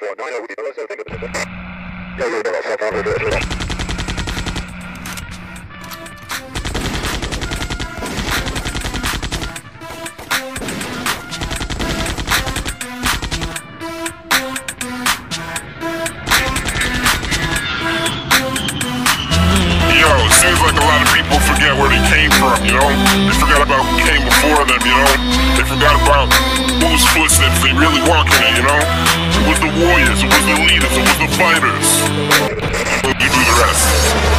Yo, it seems like a lot of people forget where they came from, you know? They forgot about who came before them, you know? They forgot about whose footsteps they really walking in, you know? It was the warriors, it was the leaders, it was the fighters. You do the rest.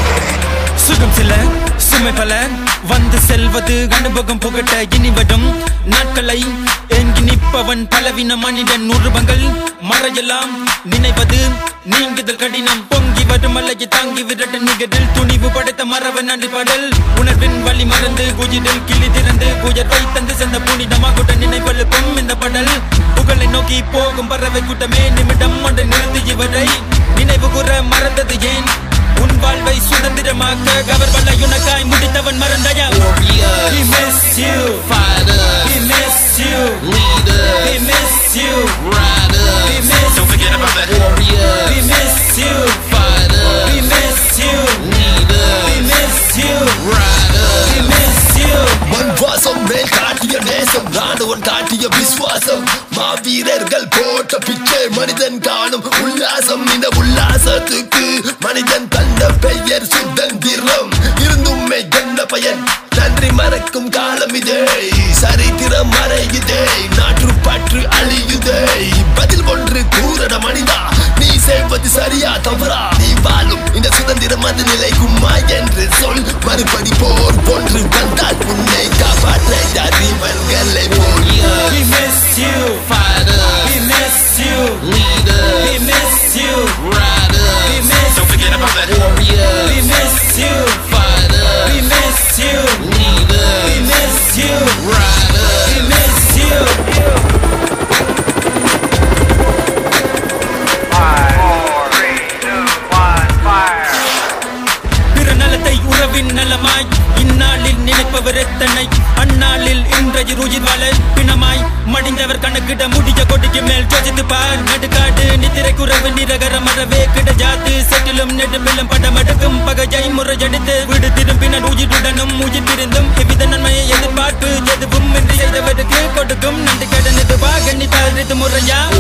சுகம் சில சுமை பல வந்து செல்வது அனுபவம் புகட்ட இனிவடும் நாட்களை ஏங்கி நிற்பவன் பலவின மனிதன் உருவங்கள் மறையலாம் நினைவது நீங்குதல் கடினம் பொங்கி வரும் அல்லையை தாங்கி விரட்ட நிகழில் துணிவு படைத்த மரவன் நன்றி பாடல் உணர்வின் வழி மறந்து குஜிடில் கிளி திறந்து உயர்வை தந்து சென்ற புனிதமாகுட நினைவெழுப்பும் இந்த படல் புகழை நோக்கி போகும் பறவை கூட்டமே நிமிடம் ஒன்று நிறுத்தி இவரை நினைவு கூற மறந்தது ஏன் உன் வாழ்வை சுதந்திரமாக்க அவர் வல்ல உனக்காய் முடித்தவன் மறந்தாயா He missed you Fighter, He missed you leader, He missed you rider, He missed don't forget about that warrior, He missed you fighter, He missed you leader, He missed you rider. He missed you மண் வாசம் மேல் காட்டிய நேசம் ராணுவன் காட்டிய விசுவாசம் மாவீரர்கள் போட்ட பிச்சை மனிதன் காணும் உல்லாசம் இந்த உல்லாசத்துக்கு மனிதன் தந்த பெயர் சுதந்திரம் இருந்தும் என்ன பயன் நன்றி மறக்கும் காலம் இதே சரித்திரம் மறையுதே நாற்று பற்று அழியுதே பதில் ஒன்று கூறட மனிதா நீ செய்வது சரியா தவறா நீ வாழும் இந்த சுதந்திரம் அது நிலைக்குமா என்று சொல் மறுபடி போர் போன்று வந்தால் உன்னை காப்பாற்ற அறிவர்களை போல் He missed you Fighter, He missed you leader, He missed you rider, He missed don't forget about that warrior, He missed you fighter, He missed you leader, He missed you rider. He missed you பிற நலத்தை உறவின் நலமாய் இந்நாளில் நினைப்பவர் எத்தனை அந்நாளில் இன்றைய உயிர் வாழ பிணமாய் மடிந்தவர் கணக்கிட முடிய கொடிக்கு மேல் ஜோதித்து பார் நடுக்காடு நித்திரை குறவு நிரகர மரவே கிடையாது செட்டிலும் நெடுமிலும் படமெடுக்கும் பகையை முறையடித்து வீடு திரும்பினர் உயிருடனும் உயிர் பிரிந்தும் எவ்வித நன்மையை எதிர்பார்ப்பு எதுவும் இன்றி செய்தவருக்கு கொடுக்கும் நன்றி கடன் இதுவாக நீ தாரித்து முறையா